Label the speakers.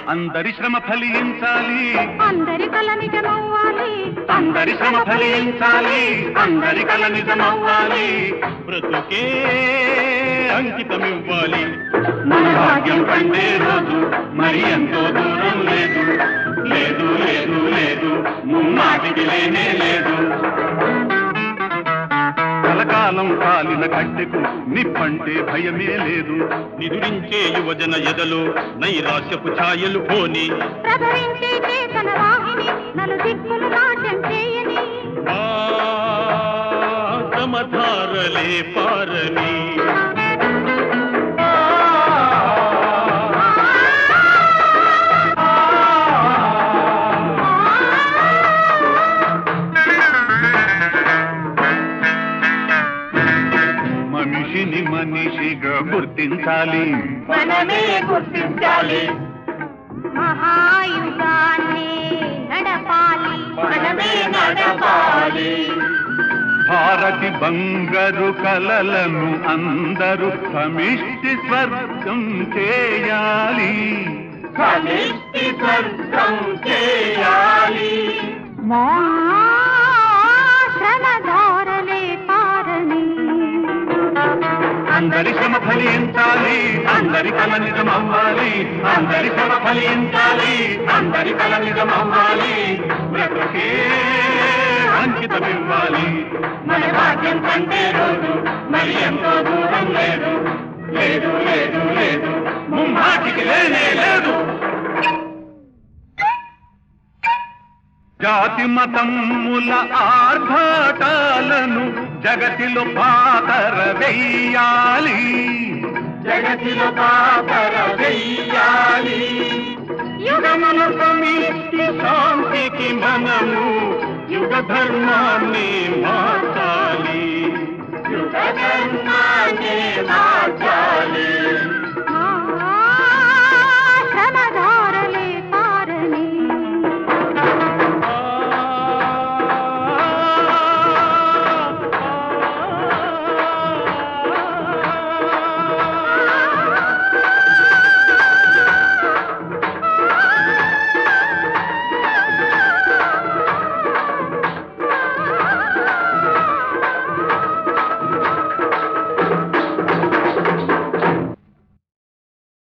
Speaker 1: అందరి శ్రమ ఫలించాలి
Speaker 2: అందరి కల నిజమవ్వాలి
Speaker 1: అందరి శ్రమ ఫలించాలి అందరి కల నిజమవ్వాలి
Speaker 3: బ్రతుకే అంకితమివ్వాలి
Speaker 1: మన భాగ్యం కంటే రోజు మరి ఎంతో దూరం లేదు లేదు లేదు లేదు ముమ్మాటికి లేనే లేదు కలకాలం కాలిన కట్టెకు నిప్పంటే భయమే లేదు
Speaker 3: నిదురించే యువజన ఎదలో నైరాశ్యపు ఛాయలు పోని
Speaker 2: ప్రభవించే చేతన వాహిని నలు దిక్కులు నాట్యం చేయని
Speaker 3: ఆ సమధారలే పారని
Speaker 1: మనిషిని మనిషిగా గుర్తించాలి
Speaker 2: మనమే గుర్తించాలి మహాయుగాన్ని నడపాలి మనమే నడపాలి
Speaker 1: భారతి బంగారు కలలను అందరూ సమిష్టి స్వర్గం చేయాలి
Speaker 2: సమిష్టి స్వర్గం చేయాలి మా శ్రమధారలే పారని
Speaker 1: అందరి శ్రమ ఫలించాలి అందరి కల నిజమవ్వాలి అందరి శ్రమ ఫలించాలి అందరి కల నిజమవ్వాలి బ్రతుకే అంకితమివ్వాలి మన భాగ్యం కంటే రోజు మరి ఎంతో దూరం లేదు లేదు లేదు లేదు ముమ్మాటికి లేనే లేదు జాతి మతముల ఆర్భాటాలను జగతిలో పాతర వెయ్యాలి జగతిలో పాతర వెయ్యాలి యుగముల సమిష్టి శాంతికి మనము యుగ ధర్మాన్ని మార్చాలి యుగ ధర్మాన్ని మార్చాలి